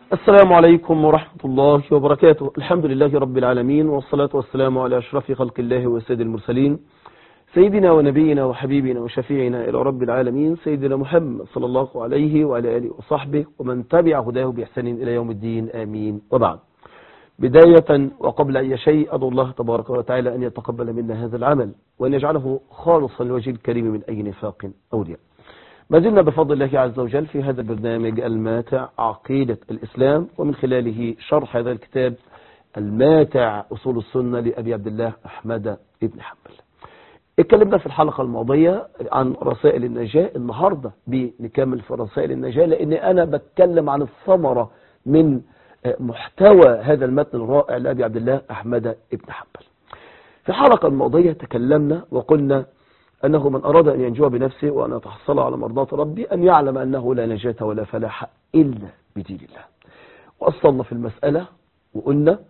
السلام عليكم ورحمة الله وبركاته الحمد لله رب العالمين والصلاة والسلام على أشرف خلق الله وسيد المرسلين سيدنا ونبينا وحبيبنا وشفيعنا إلى رب العالمين سيدنا محمد صلى الله عليه وعلى آله وصحبه ومن تبع هداه بإحسان إلى يوم الدين آمين وبعد بداية وقبل أي شيء أدعو الله تبارك وتعالى أن يتقبل منا هذا العمل وأن يجعله خالصا لوجه الكريم من أي نفاق أو رياء ما زلنا بفضل الله عز وجل في هذا البرنامج الماتع عقيدة الإسلام ومن خلاله شرح هذا الكتاب الماتع أصول السنة لأبي عبد الله أحمد بن حنبل اتكلمنا في الحلقة الماضية عن رسائل النجاة النهاردة بنكمل في رسائل النجاة لأن أنا بتكلم عن الثمرة من محتوى هذا المتن الرائع لأبي عبد الله أحمد بن حنبل في الحلقة الماضية تكلمنا وقلنا أنه من أراد أن ينجو بنفسه وأن يتحصل على مرضات ربي أن يعلم أنه لا نجاة ولا فلاح إلا بدين الله وأصلنا في المسألة وقلنا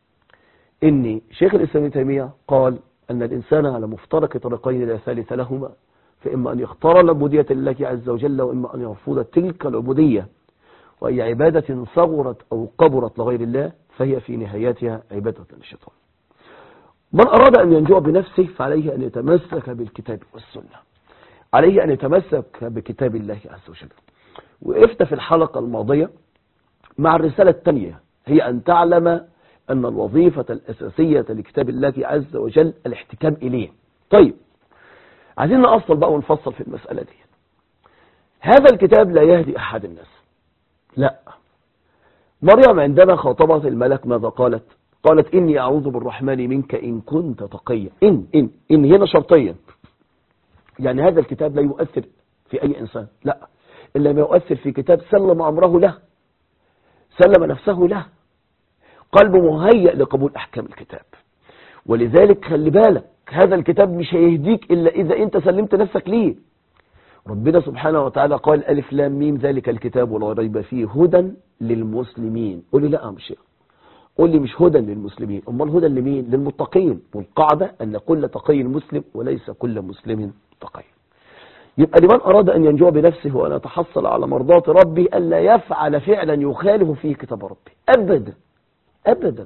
إن شيخ الإسلام تيمية قال أن الإنسان على مفترق طريقين لا ثالث لهما فإما أن يختار العبودية لله عز وجل وإما أن يرفض تلك العبودية وأي عبادة صغرت أو كبرت لغير الله فهي في نهايتها عبادة للشيطان من أراد أن ينجو بنفسه فعليه أن يتمسك بالكتاب والسنة عليه أن يتمسك بكتاب الله عز وجل وقفت في الحلقة الماضية مع الرسالة الثانية هي أن تعلم أن الوظيفة الأساسية لكتاب الله عز وجل الاحتكام إليه طيب عايزين نأصل بقى ونفصل في المسألة دي هذا الكتاب لا يهدي أحد الناس لا مريم عندما خاطبت الملك ماذا قالت قالت إني أعوذ بالرحمن منك إن كنت تقيا إن إن إن هنا شرطيا يعني هذا الكتاب لا يؤثر في أي إنسان لا إلا ما يؤثر في كتاب سلم أمره له سلم نفسه له قلبه مهيأ لقبول أحكام الكتاب ولذلك خلي بالك هذا الكتاب مش هيهديك إلا إذا أنت سلمت نفسك ليه ربنا سبحانه وتعالى قال ألف لام ميم ذلك الكتاب ولا ريب فيه هدى للمسلمين قول لي لا مش قول لي مش هدى للمسلمين امال هدى لمين للمتقين والقاعدة أن كل تقي مسلم وليس كل مسلم تقي يبقى لمن أراد أن ينجو بنفسه وأن يتحصل على مرضات ربي ألا يفعل فعلا يخالف فيه كتاب ربي أبدا أبدا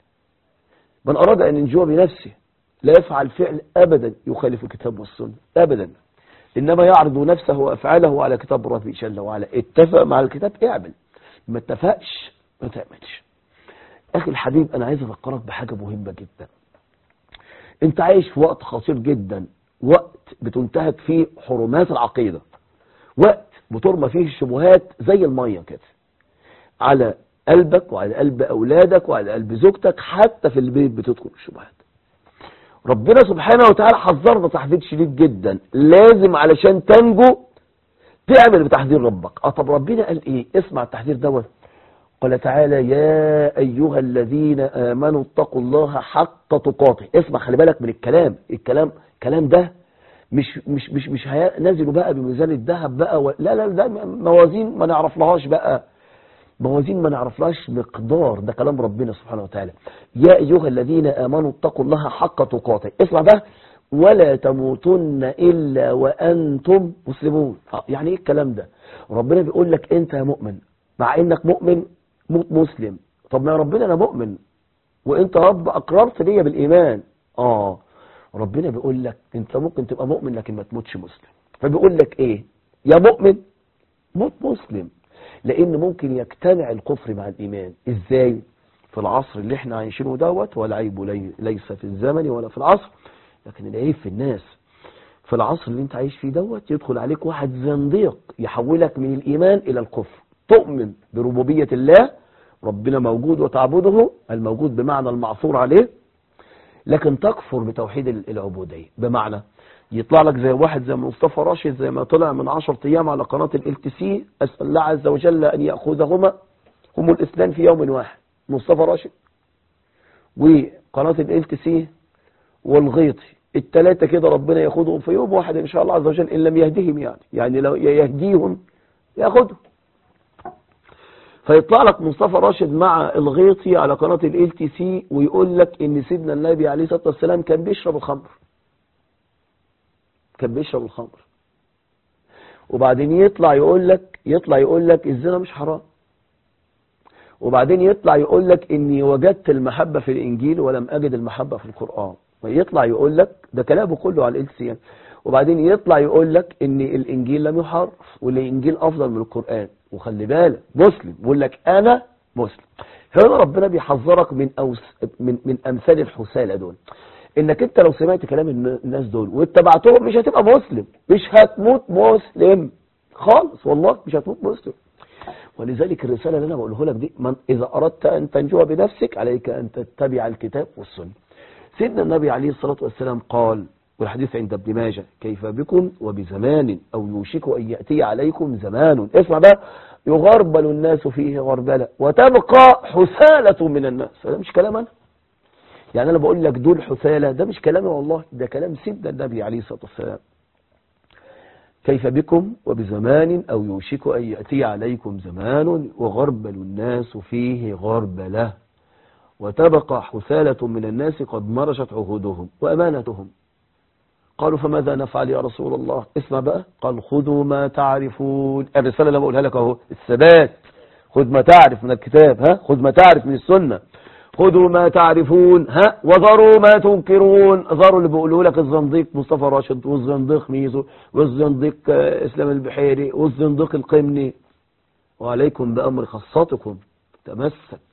من أراد أن ينجو بنفسه لا يفعل فعل أبدا يخالف الكتاب والسنة أبدا إنما يعرض نفسه وأفعاله على كتاب ربي جل وعلا اتفق مع الكتاب اعمل ما اتفقش ما تعملش أخي الحبيب أنا عايز أفكرك بحاجة مهمة جدا أنت عايش في وقت خطير جدا وقت بتنتهك فيه حرمات العقيدة وقت بترمى فيه الشبهات زي المية كده على قلبك وعلى قلب أولادك وعلى قلب زوجتك حتى في البيت بتدخل الشبهات ربنا سبحانه وتعالى حذرنا تحذير شديد جدا لازم علشان تنجو تعمل بتحذير ربك اه طب ربنا قال ايه اسمع التحذير دوت قال تعالى يا أيها الذين آمنوا اتقوا الله حق تقاته اسمع خلي بالك من الكلام الكلام كلام ده مش مش مش مش نازلوا بقى بميزان الذهب بقى و... لا لا ده موازين ما نعرف لهاش بقى موازين ما نعرف لهاش مقدار ده كلام ربنا سبحانه وتعالى يا أيها الذين آمنوا اتقوا الله حق تقاته اسمع بقى ولا تموتن إلا وأنتم مسلمون يعني ايه الكلام ده ربنا بيقول لك انت يا مؤمن مع انك مؤمن موت مسلم طب ما ربنا انا مؤمن وانت رب اقررت ليا بالايمان اه ربنا بيقول لك انت ممكن تبقى مؤمن لكن ما تموتش مسلم فبيقول لك ايه يا مؤمن موت مسلم لان ممكن يجتمع الكفر مع الايمان ازاي في العصر اللي احنا عايشينه دوت والعيب لي ليس في الزمن ولا في العصر لكن العيب في الناس في العصر اللي انت عايش فيه دوت يدخل عليك واحد زنديق يحولك من الايمان الى الكفر تؤمن بربوبية الله ربنا موجود وتعبده الموجود بمعنى المعصور عليه لكن تكفر بتوحيد العبودية بمعنى يطلع لك زي واحد زي مصطفى راشد زي ما طلع من عشر ايام على قناة ال تي سي اسأل الله عز وجل ان يأخذهما هم الاثنان في يوم واحد مصطفى راشد وقناة ال تي سي والغيطي الثلاثة كده ربنا ياخذهم في يوم واحد ان شاء الله عز وجل ان لم يهديهم يعني يعني لو يهديهم ياخذهم فيطلع لك مصطفى راشد مع الغيطي على قناة ال تي سي ويقول لك ان سيدنا النبي عليه الصلاة والسلام كان بيشرب الخمر كان بيشرب الخمر وبعدين يطلع يقول لك يطلع يقول لك الزنا مش حرام وبعدين يطلع يقول لك اني وجدت المحبة في الانجيل ولم اجد المحبة في القرآن ويطلع يقول لك ده كلامه كله على الالسيان وبعدين يطلع يقول لك ان الانجيل لم يحرف والانجيل افضل من القرآن وخلي بالك مسلم بيقول لك انا مسلم هنا ربنا بيحذرك من أوس من من امثال الحسالة دول انك انت لو سمعت كلام الناس دول واتبعتهم مش هتبقى مسلم مش هتموت مسلم خالص والله مش هتموت مسلم ولذلك الرسالة اللي انا بقوله لك دي من اذا اردت ان تنجو بنفسك عليك ان تتبع الكتاب والسنة سيدنا النبي عليه الصلاة والسلام قال والحديث عند ابن ماجه كيف بكم وبزمان او يوشك ان يأتي عليكم زمان اسمع بقى يغربل الناس فيه غربلة وتبقى حسالة من الناس هذا مش كلام انا يعني انا بقول لك دول حثالة ده مش كلامي والله ده كلام سيدنا النبي عليه الصلاة والسلام كيف بكم وبزمان او يوشك ان يأتي عليكم زمان وغربل الناس فيه غربلة وتبقى حثالة من الناس قد مرشت عهودهم وامانتهم قالوا فماذا نفعل يا رسول الله اسمع بقى قال خذوا ما تعرفون الرسالة اللي بقولها لك اهو الثبات خذ ما تعرف من الكتاب ها خذ ما تعرف من السنة خذوا ما تعرفون ها وذروا ما تنكرون ذروا اللي بيقولوا لك الزنديق مصطفى راشد والزنديق ميزو والزنديق اسلام البحيري والزنديق القمني وعليكم بأمر خاصتكم تمسك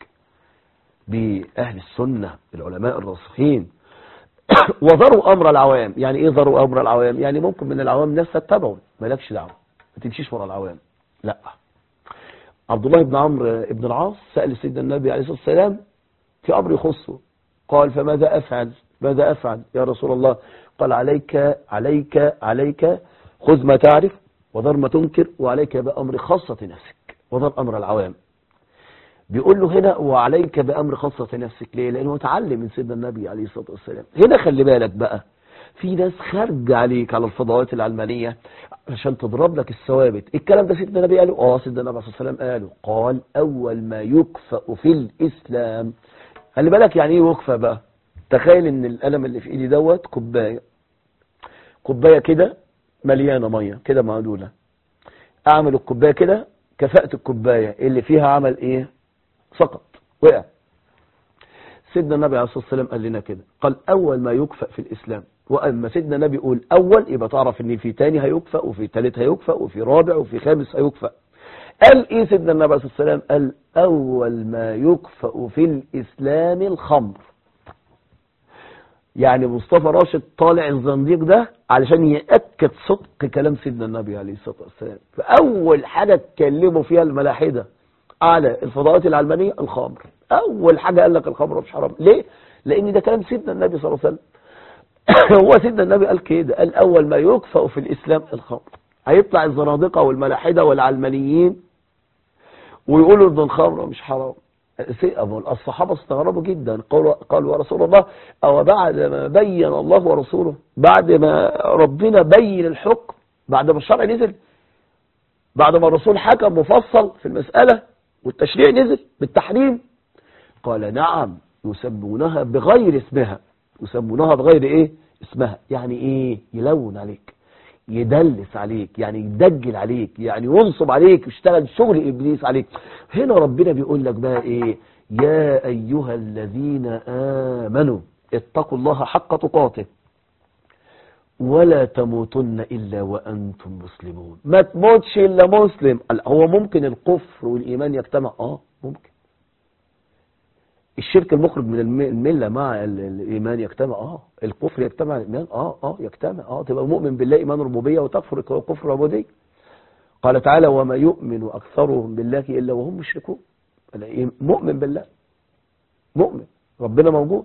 بأهل السنة العلماء الراسخين وذروا أمر العوام يعني إيه ذروا أمر العوام يعني ممكن من العوام ناس تتبعوا مالكش دعوة ما تمشيش ورا العوام لا عبد الله بن عمرو بن العاص سأل سيدنا النبي عليه الصلاة والسلام في أمر يخصه قال فماذا أفعل ماذا أفعل يا رسول الله قال عليك عليك عليك خذ ما تعرف وذر ما تنكر وعليك بأمر خاصة نفسك وذر أمر العوام بيقول له هنا وعليك بأمر خاصة نفسك ليه لأنه تعلم من سيدنا النبي عليه الصلاة والسلام هنا خلي بالك بقى في ناس خارجة عليك على الفضاوات العلمانية عشان تضرب لك الثوابت الكلام ده سيدنا النبي قاله اه سيدنا النبي صلى الله عليه وسلم قاله قال أول ما يكفأ في الإسلام خلي بالك يعني ايه يكفأ بقى تخيل ان القلم اللي في ايدي دوت كوبايه كوبايه كده مليانه ميه كده معدوله اعمل الكوبايه كده كفأت الكوبايه اللي فيها عمل ايه سقط وقع سيدنا النبي عليه الصلاه والسلام قال لنا كده قال اول ما يكفأ في الاسلام واما سيدنا النبي يقول اول يبقى تعرف ان في تاني هيكفأ وفي تالت هيكفأ وفي رابع وفي خامس هيكفأ قال ايه سيدنا النبي عليه الصلاه والسلام قال اول ما يكفأ في الاسلام الخمر يعني مصطفى راشد طالع الزنديق ده علشان يأكد صدق كلام سيدنا النبي عليه الصلاة والسلام فأول حاجة اتكلموا فيها الملاحدة على الفضاءات العلمانية الخمر أول حاجة قال لك الخمر مش حرام ليه؟ لأن ده كلام سيدنا النبي صلى الله عليه وسلم هو سيدنا النبي قال كده قال أول ما يكفأ في الإسلام الخمر هيطلع الزنادقة والملاحدة والعلمانيين ويقولوا ان الخمر مش حرام الصحابة استغربوا جدا قالوا قالوا يا رسول الله أو بعد ما بين الله ورسوله بعد ما ربنا بين الحكم بعد ما الشرع نزل بعد ما الرسول حكم مفصل في المسألة والتشريع نزل بالتحريم قال نعم يسمونها بغير اسمها يسمونها بغير ايه اسمها يعني ايه يلون عليك يدلس عليك يعني يدجل عليك يعني ينصب عليك يشتغل شغل إبليس عليك هنا ربنا بيقول لك بقى إيه يا أيها الذين آمنوا اتقوا الله حق تقاته ولا تموتن إلا وأنتم مسلمون ما تموتش إلا مسلم هو ممكن الكفر والإيمان يجتمع آه ممكن الشرك المخرج من الملة مع الإيمان يجتمع آه الكفر يجتمع الإيمان آه آه يجتمع آه تبقى مؤمن بالله إيمان ربوبية وتكفر كفر عبودية قال تعالى وما يؤمن أكثرهم بالله إلا وهم مشركون مؤمن بالله مؤمن ربنا موجود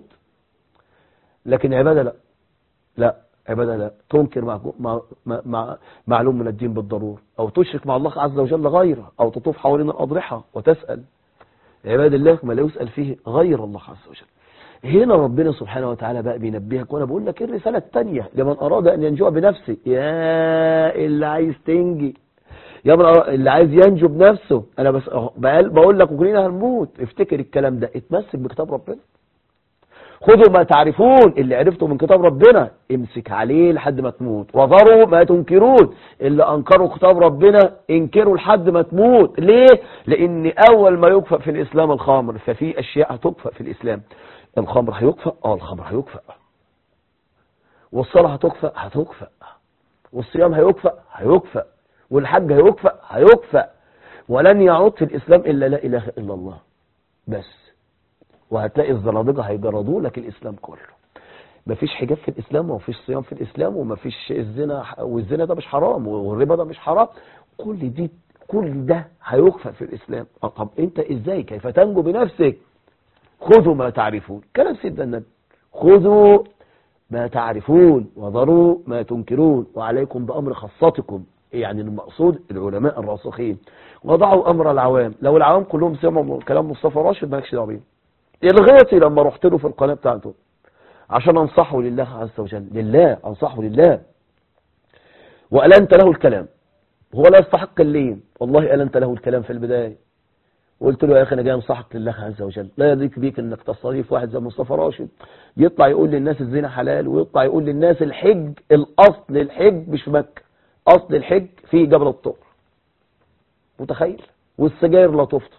لكن عبادة لا لا عبادة لا تنكر مع مع مع معلوم من الدين بالضرورة أو تشرك مع الله عز وجل غيره أو تطوف حوالين الأضرحة وتسأل عباد الله ما لا يسأل فيه غير الله عز وجل هنا ربنا سبحانه وتعالى بقى بينبهك وانا بقول لك الرسالة الثانية لمن اراد ان ينجو بنفسه يا اللي عايز تنجي يا من اللي عايز ينجو بنفسه انا بس بقول لك وكلنا هنموت افتكر الكلام ده اتمسك بكتاب ربنا خذوا ما تعرفون اللي عرفته من كتاب ربنا امسك عليه لحد ما تموت وذروا ما تنكرون اللي انكروا كتاب ربنا انكروا لحد ما تموت ليه لان اول ما يكفأ في الاسلام الخمر ففي اشياء هتكفأ في الاسلام الخمر هيكفأ اه الخمر هيكفأ والصلاة هتكفأ هتكفأ والصيام هيكفأ هيكفأ والحج هيكفأ هيكفأ ولن يعود في الإسلام إلا لا إله إلا الله بس وهتلاقي الزنادقة هيجردوا لك الإسلام كله مفيش حجاب في الإسلام ومفيش صيام في الإسلام ومفيش الزنا والزنا ده مش حرام والربا ده مش حرام كل دي كل ده هيكفأ في الإسلام طب أنت إزاي كيف تنجو بنفسك خذوا ما تعرفون كلام سيدنا النبي خذوا ما تعرفون وذروا ما تنكرون وعليكم بأمر خاصتكم يعني المقصود العلماء الراسخين وضعوا أمر العوام لو العوام كلهم سمعوا كلام مصطفى راشد مالكش دعوه بيه الغيطي لما رحت له في القناة بتاعته عشان انصحه لله عز وجل لله انصحه لله وألنت له الكلام هو لا يستحق اللين والله ألنت له الكلام في البداية وقلت له يا أخي أنا جاي أنصحك لله عز وجل لا يضيق بيك أنك تستضيف واحد زي مصطفى راشد يطلع يقول للناس الزنا حلال ويطلع يقول للناس الحج الأصل الحج مش في مكة أصل الحج في جبل الطور متخيل والسجاير لا تفطر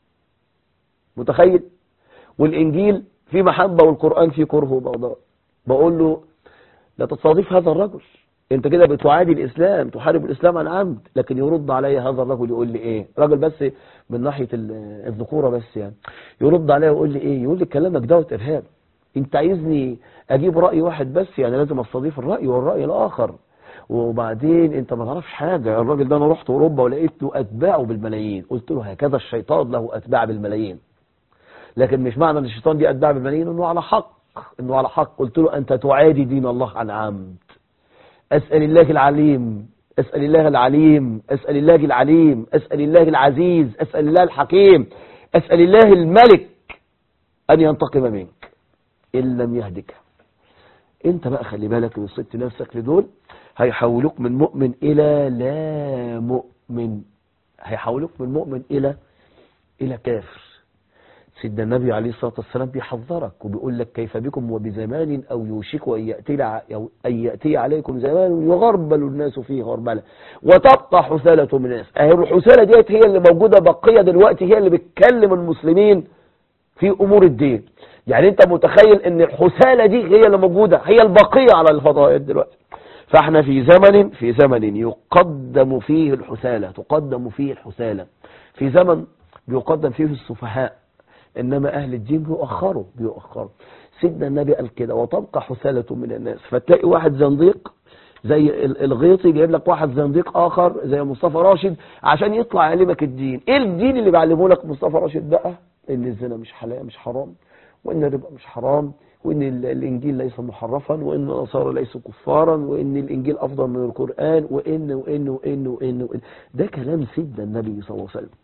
متخيل والإنجيل في محبة والقرآن في كره وبغضاء بقول له لا تستضيف هذا الرجل انت كده بتعادي الاسلام تحارب الاسلام عن عمد لكن يرد علي هذا الرجل يقول لي ايه راجل بس من ناحية الذكورة بس يعني يرد علي ويقول لي ايه يقول لي كلامك دوت ارهاب انت عايزني اجيب رأي واحد بس يعني لازم استضيف الرأي والرأي الاخر وبعدين انت ما تعرفش حاجة الراجل ده انا رحت اوروبا ولقيت له اتباعه بالملايين قلت له هكذا الشيطان له اتباع بالملايين لكن مش معنى ان الشيطان دي اتباع بالملايين انه على حق انه على حق قلت له انت تعادي دين الله عن عمد أسأل الله العليم أسأل الله العليم أسأل الله العليم أسأل الله العزيز أسأل الله الحكيم أسأل الله الملك أن ينتقم منك إن لم يهدك انت بقى خلي بالك لو وصلت نفسك لدول هيحولوك من مؤمن إلى لا مؤمن هيحولوك من مؤمن إلى إلى كافر سيدنا النبي عليه الصلاة والسلام بيحذرك وبيقول لك كيف بكم وبزمان أو يوشك أن يأتي, أن يأتي عليكم زمان يغربل الناس فيه غربلة وتبقى حثالة من الناس أهي الحثالة ديت هي اللي موجودة بقية دلوقتي هي اللي بتكلم المسلمين في أمور الدين يعني أنت متخيل أن الحثالة دي هي اللي موجودة هي البقية على الفضائيات دلوقتي فاحنا في زمن في زمن يقدم فيه الحثالة تقدم فيه الحثالة في زمن بيقدم فيه السفهاء إنما أهل الدين بيؤخروا بيؤخروا سيدنا النبي قال كده وتبقى حثالة من الناس فتلاقي واحد زنديق زي الغيطي جايب لك واحد زنديق آخر زي مصطفى راشد عشان يطلع يعلمك الدين إيه الدين اللي بيعلمه لك مصطفى راشد بقى إن الزنا مش حلال مش حرام وإن الربا مش حرام وإن الإنجيل ليس محرفا وإن النصارى ليسوا كفارا وإن الإنجيل أفضل من القرآن وإن وإن وإن وإن, وإن ده كلام سيدنا النبي صلى الله عليه وسلم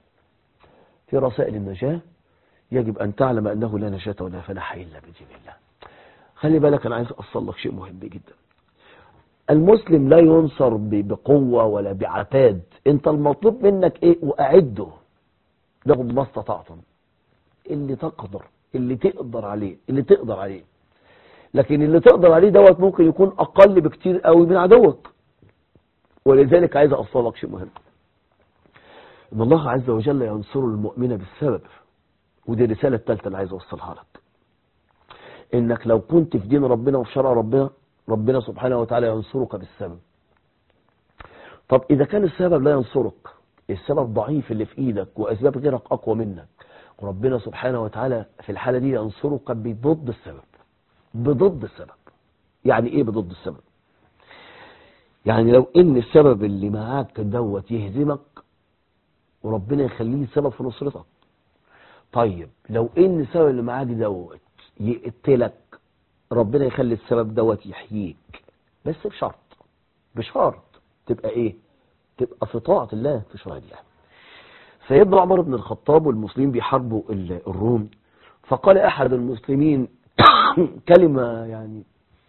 في رسائل النجاة يجب أن تعلم أنه لا نجاة ولا فلاح إلا بدين الله خلي بالك أنا عايز أصل لك شيء مهم جدا المسلم لا ينصر بقوة ولا بعتاد انت المطلوب منك ايه واعده له ما استطعتم اللي تقدر اللي تقدر عليه اللي تقدر عليه لكن اللي تقدر عليه دوت ممكن يكون اقل بكتير قوي من عدوك ولذلك عايز اوصل لك شيء مهم ان الله عز وجل ينصر المؤمن بالسبب ودي الرسالة الثالثة اللي عايز اوصلها لك انك لو كنت في دين ربنا وفي شرع ربنا ربنا سبحانه وتعالى ينصرك بالسبب طب اذا كان السبب لا ينصرك السبب ضعيف اللي في ايدك واسباب غيرك اقوى منك وربنا سبحانه وتعالى في الحالة دي ينصرك بضد السبب بضد السبب يعني ايه بضد السبب يعني لو ان السبب اللي معاك دوت يهزمك وربنا يخليه سبب في نصرتك طيب لو ان السبب اللي معاك دوت يقتلك ربنا يخلي السبب دوت يحييك بس بشرط بشرط تبقى ايه تبقى في طاعة الله في شرع الله سيدنا عمر بن الخطاب والمسلمين بيحاربوا الروم فقال احد المسلمين كلمة يعني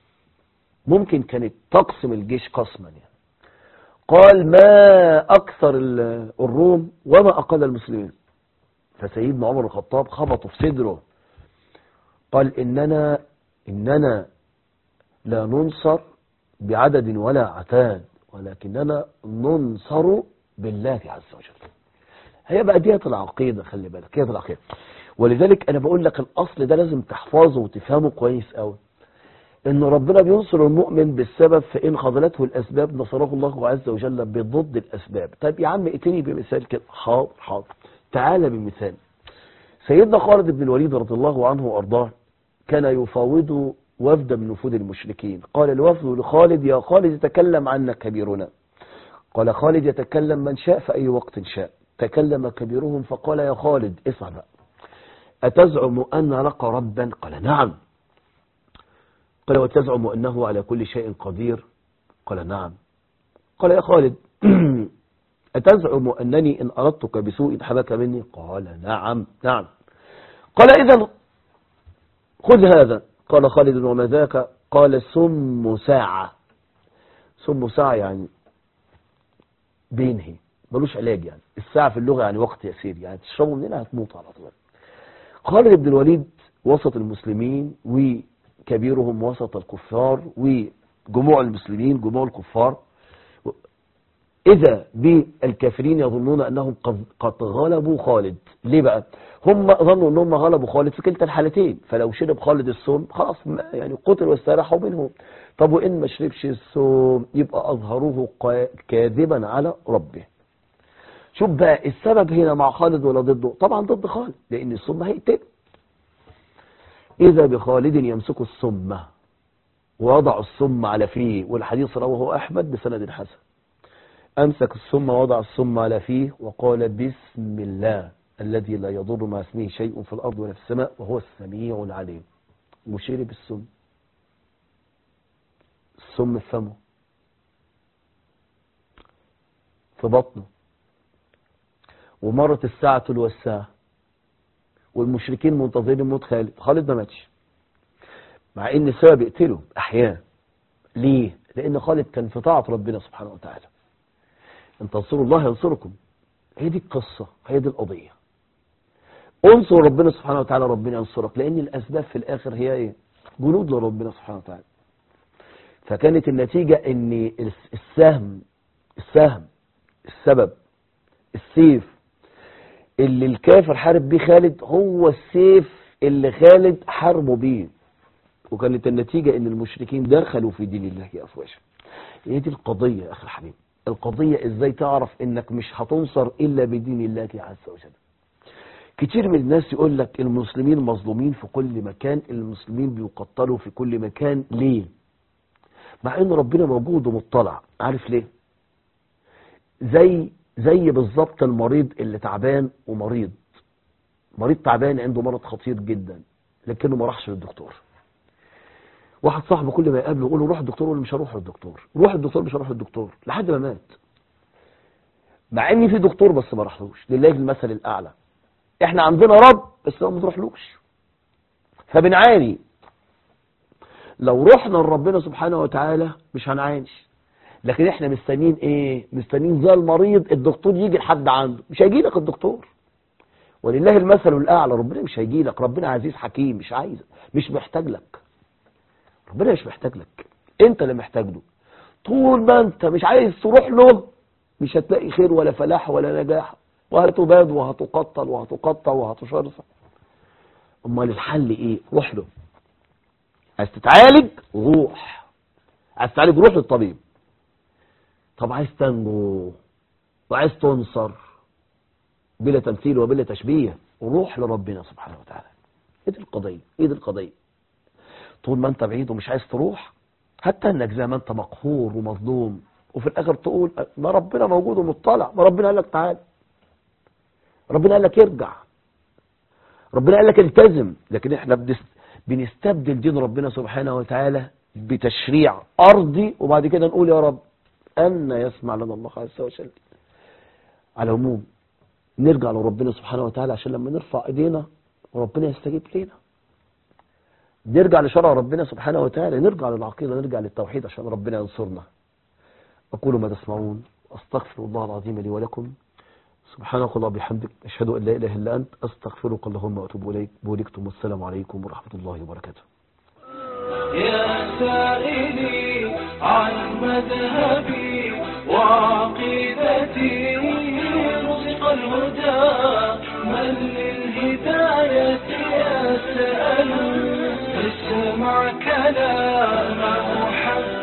ممكن كانت تقسم الجيش قسما يعني قال ما اكثر الروم وما اقل المسلمين فسيدنا عمر الخطاب خبطه في صدره قال إننا إننا لا ننصر بعدد ولا عتاد ولكننا ننصر بالله عز وجل هي بقى ديت العقيدة خلي بالك هي العقيدة ولذلك أنا بقول لك الأصل ده لازم تحفظه وتفهمه كويس قوي إن ربنا بينصر المؤمن بالسبب فإن خذلته الأسباب نصره الله عز وجل بضد الأسباب طيب يا عم ائتني بمثال كده حاضر حاضر تعالى بمثال سيدنا خالد بن الوليد رضي الله عنه وأرضاه كان يفاوض وفد من وفود المشركين قال الوفد لخالد يا خالد يتكلم عنا كبيرنا قال خالد يتكلم من شاء في أي وقت شاء تكلم كبيرهم فقال يا خالد اسمع بقى أتزعم أن لك ربا قال نعم قال وتزعم أنه على كل شيء قدير قال نعم قال يا خالد أتزعم أنني إن أردتك بسوء حبك مني قال نعم نعم قال إذا خذ هذا قال خالد وما ذاك قال سم ساعة سم ساعة يعني بينهي ملوش علاج يعني الساعة في اللغة يعني وقت يسير يعني تشربوا مننا هتموت على طول خالد بن الوليد وسط المسلمين وكبيرهم وسط الكفار وجموع المسلمين جموع الكفار إذا بالكافرين يظنون أنهم قد غلبوا خالد ليه بقى هم ظنوا أنهم غلبوا خالد في كلتا الحالتين فلو شرب خالد السم خلاص يعني قتل واستراحوا منهم طب وإن ما شربش السم يبقى أظهروه كاذبا على ربه شوف بقى السبب هنا مع خالد ولا ضده طبعا ضد خالد لأن السم هيقتل إذا بخالد يمسك السم ووضع السم على فيه والحديث رواه أحمد بسند حسن أمسك السم ووضع السم على فيه وقال بسم الله الذي لا يضر مع اسمه شيء في الأرض ولا في السماء وهو السميع العليم وشرب السم السم في فمه في بطنه ومرت الساعة الوساعة والمشركين منتظرين موت خالد خالد ما ماتش مع ان السبب يقتله احيانا ليه لان خالد كان في طاعة ربنا سبحانه وتعالى ان تنصروا الله ينصركم هي دي القصة هي دي القضية انصر ربنا سبحانه وتعالى ربنا ينصرك لان الاسباب في الاخر هي ايه جنود لربنا سبحانه وتعالى فكانت النتيجة ان السهم السهم السبب السيف اللي الكافر حارب بيه خالد هو السيف اللي خالد حاربه بيه وكانت النتيجة ان المشركين دخلوا في دين الله افواجا هي دي القضية يا اخي الحبيب القضية ازاي تعرف انك مش هتنصر الا بدين الله عز وجل كتير من الناس يقول لك المسلمين مظلومين في كل مكان المسلمين بيقتلوا في كل مكان ليه مع ان ربنا موجود ومطلع عارف ليه زي زي بالظبط المريض اللي تعبان ومريض مريض تعبان عنده مرض خطير جدا لكنه ما راحش للدكتور واحد صاحبه كل ما يقابله يقول له روح الدكتور يقول له مش هروح للدكتور روح الدكتور مش هروح للدكتور لحد ما مات مع ان في دكتور بس ما راحلوش لله المثل الاعلى احنا عندنا رب بس ما بنروحلوش فبنعاني لو رحنا لربنا سبحانه وتعالى مش هنعانش لكن احنا مستنيين ايه مستنيين زي المريض الدكتور يجي لحد عنده مش هيجي لك الدكتور ولله المثل الاعلى ربنا مش هيجي لك ربنا عزيز حكيم مش عايز مش محتاج لك ربنا مش محتاج لك انت اللي محتاج له طول ما انت مش عايز تروح له مش هتلاقي خير ولا فلاح ولا نجاح وهتباد وهتقتل وهتقطع وهتشرف امال الحل ايه روح له عايز تتعالج روح عايز تتعالج روح للطبيب طب عايز تنجو وعايز تنصر بلا تمثيل وبلا تشبيه وروح لربنا سبحانه وتعالى ايه دي القضية ايه دي القضية طول ما انت بعيد ومش عايز تروح حتى انك زي ما انت مقهور ومظلوم وفي الاخر تقول ما ربنا موجود ومطلع ما ربنا قال لك تعال ربنا قال لك ارجع ربنا قال لك التزم لكن احنا بنستبدل دين ربنا سبحانه وتعالى بتشريع ارضي وبعد كده نقول يا رب أن يسمع لنا الله عز وجل على العموم نرجع لربنا سبحانه وتعالى عشان لما نرفع ايدينا ربنا يستجيب لنا نرجع لشرع ربنا سبحانه وتعالى نرجع للعقيدة نرجع للتوحيد عشان ربنا ينصرنا أقول ما تسمعون أستغفر الله العظيم لي ولكم سبحانك اللهم وبحمدك أشهد أن لا إله إلا أنت أستغفرك اللهم وأتوب إليك بولكتم والسلام عليكم ورحمة الله وبركاته يا سائلي عن مذهبي وعقيدتي رزق الهدى من للهداية يسأل اسمع كلام محمد